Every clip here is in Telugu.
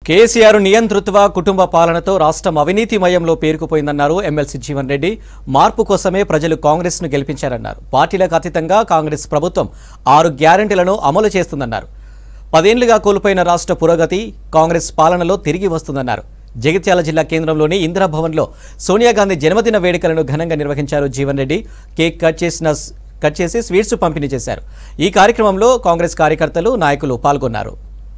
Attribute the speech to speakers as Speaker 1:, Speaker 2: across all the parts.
Speaker 1: కేసీఆర్ నియంతృత్వ కుటుంబ పాలనతో రాష్ట్రం అవినీతిమయంలో పేరుకుపోయిందన్నారు ఎమ్మెల్సీ జీవన్ రెడ్డి మార్పు కోసమే ప్రజలు కాంగ్రెస్ ను గెలిపించారన్నారు పార్టీలకు అతీతంగా కాంగ్రెస్ ప్రభుత్వం ఆరు గ్యారెంటీలను అమలు చేస్తుందన్నారు పదేళ్లుగా కోల్పోయిన రాష్ట్ర పురోగతి కాంగ్రెస్ పాలనలో తిరిగి వస్తుందన్నారు జగిత్యాల జిల్లా కేంద్రంలోని ఇందిరాభవన్లో సోనియా గాంధీ జన్మదిన వేడుకలను ఘనంగా నిర్వహించారు జీవన్ రెడ్డి కేక్ కట్ చేసిన కట్ చేసి స్వీట్స్ పంపిణీ చేశారు ఈ కార్యక్రమంలో కాంగ్రెస్ కార్యకర్తలు నాయకులు పాల్గొన్నారు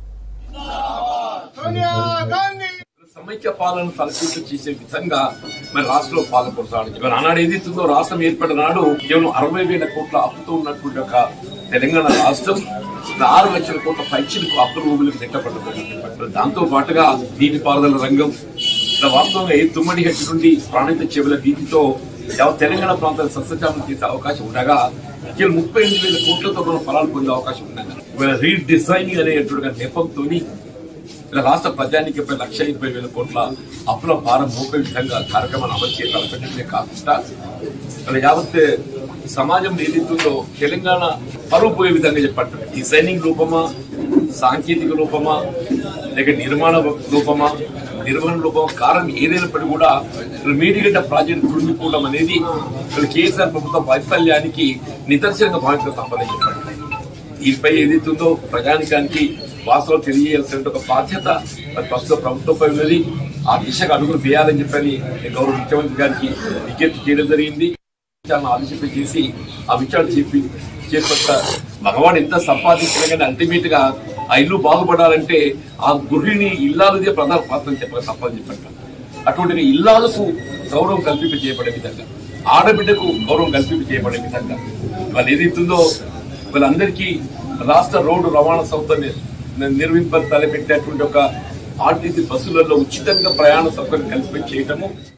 Speaker 2: సోనియా గాంధీ
Speaker 3: సమైక్య పాలన తలపించి చేసే విధంగా మరి రాష్ట్రంలో పాలన కొనసాగింది మరి ఆనాడు ఏదైతుందో రాష్ట్రం ఏర్పడిన నాడు కేవలం అరవై వేల కోట్ల అప్పుతో ఉన్నటువంటి ఒక తెలంగాణ రాష్ట్రం ఆరు లక్షల కోట్ల పైచిలకు అప్పుల భూములకు నెట్టబడ్డది మరి దాంతో పాటుగా నీటిపారుదల రంగం ఇలా వాస్తవంగా ఏ తుమ్మడి హెచ్చు నుండి ప్రాణిత చెవుల వీటితో యావత్ తెలంగాణ ప్రాంతాన్ని సస్యచామం చేసే అవకాశం ఉండగా కేవలం ముప్పై ఎనిమిది వేల కోట్లతో మనం ఫలాలు పొందే అవకాశం ఉండగా రీడిజైనింగ్ అనేటువంటి నెపంతో ఇలా రాష్ట్ర ప్రజానికిపై లక్ష ఇరవై వేల కోట్ల అప్పుల భారం మోపే విధంగా కార్యక్రమాన్ని అమలు చేయాలనుకుంటే కాకుండా ఇలా యావత్ సమాజంలో ఏదైతుందో తెలంగాణ పరువు పోయే విధంగా చెప్పట్టు డిజైనింగ్ రూపమా సాంకేతిక రూపమా లేక నిర్మాణ రూపమా నిర్వహణ రూపమా కారణం ఏదైనప్పటికీ కూడా మీడిగడ్డ ప్రాజెక్టు కుండిపోవడం అనేది ఇక్కడ కేసీఆర్ ప్రభుత్వ వైఫల్యానికి నిదర్శనంగా భావించడం తప్పదని చెప్పండి దీనిపై ఏదైతుందో ప్రజానికానికి వాస్తవం తెలియజేయాల్సిన ఒక బాధ్యత మరి ప్రస్తుత ప్రభుత్వంపై ఉన్నది ఆ దిశగా అడుగులు వేయాలని చెప్పని నేను గౌరవ ముఖ్యమంత్రి గారికి విజ్ఞప్తి చేయడం జరిగింది విషయాలను ఆలోచింప చేసి ఆ విషయాలు చెప్పి చేపట్ట మగవాడు ఎంత సంపాదించినా కానీ అల్టిమేట్ గా ఆ ఇల్లు బాగుపడాలంటే ఆ గృహిణి ఇల్లాలదే ప్రధాన పాత్ర అని చెప్పక తప్పని చెప్పంట అటువంటి ఇల్లాలకు గౌరవం కల్పింప చేయబడే విధంగా ఆడబిడ్డకు గౌరవం కల్పింప చేయబడే విధంగా వాళ్ళు ఏదైతుందో వాళ్ళందరికీ రాష్ట్ర రోడ్డు రవాణా సంస్థ నిర్మింప తలపెట్టినటువంటి ఒక ఆర్టీసీ బస్సులలో ఉచితంగా ప్రయాణ సౌకర్యం కల్పించేయటము